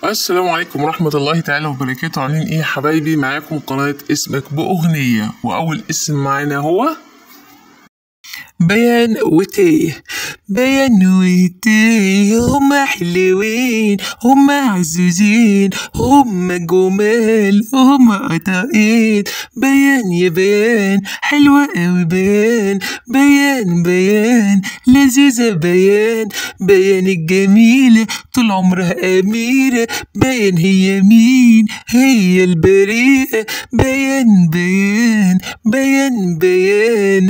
السلام عليكم ورحمة الله تعالى وبركاته عاملين ايه يا حبايبي معاكم قناة اسمك بأغنية وأول اسم معانا هو بيان وتيه بيان وتيه هما حلوين هما عزوزين هما جمال هما قطعين بيان يا بيان حلوة أوي بيان بيان بيان لذيذة بيان بيان الجميلة طول عمرها أميرة بيان هي مين هي البريئة بيان بيان بيان بيان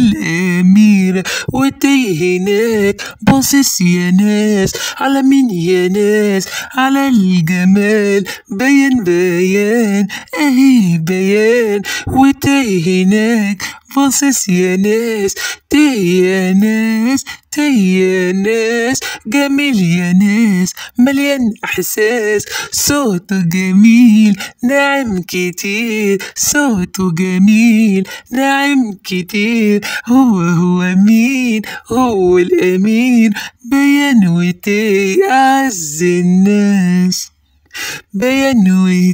الأميرة وتيه هناك باصص يا ناس على مين يا ناس على الجمال بيان بيان اهي بيان وتيه هناك باصص يا ناس تيه يا ناس تيه يا ناس جميل يا ناس مليان احساس صوته جميل ناعم كتير صوته جميل ناعم كتير هو هو مين هو الامين بيان وتيه اعز الناس بيان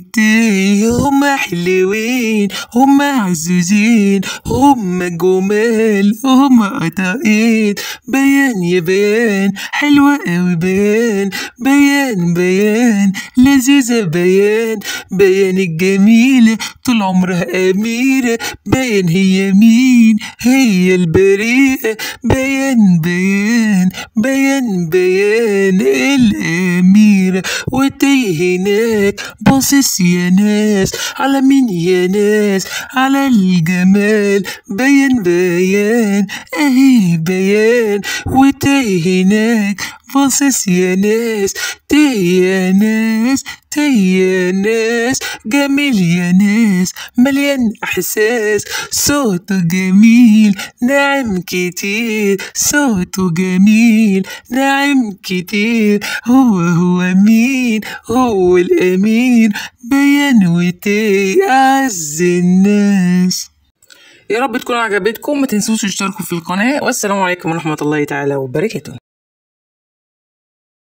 وتيه هما حلوين هما عزوزين هما جمال هما قطعين بيان يا بيان حلوة أوي بيان بيان بيان لذيذة بيان بيان الجميلة طول عمرها أميرة بيان هي مين هي البريئة بيان بيان بيان بيان الأميرة وتيه هناك باصص يا ناس على مين يا ناس على الجمال بيان بيان اهي بيان وتيه هناك باصص يا ناس تيه يا ناس تيه يا ناس جميل يا ناس مليان احساس صوته جميل ناعم كتير صوته جميل ناعم كتير هو هو مين هو الامين بيان وتيه اعز الناس يا رب تكون عجبتكم ما تنسوش تشتركوا في القناة والسلام عليكم ورحمة الله تعالى وبركاته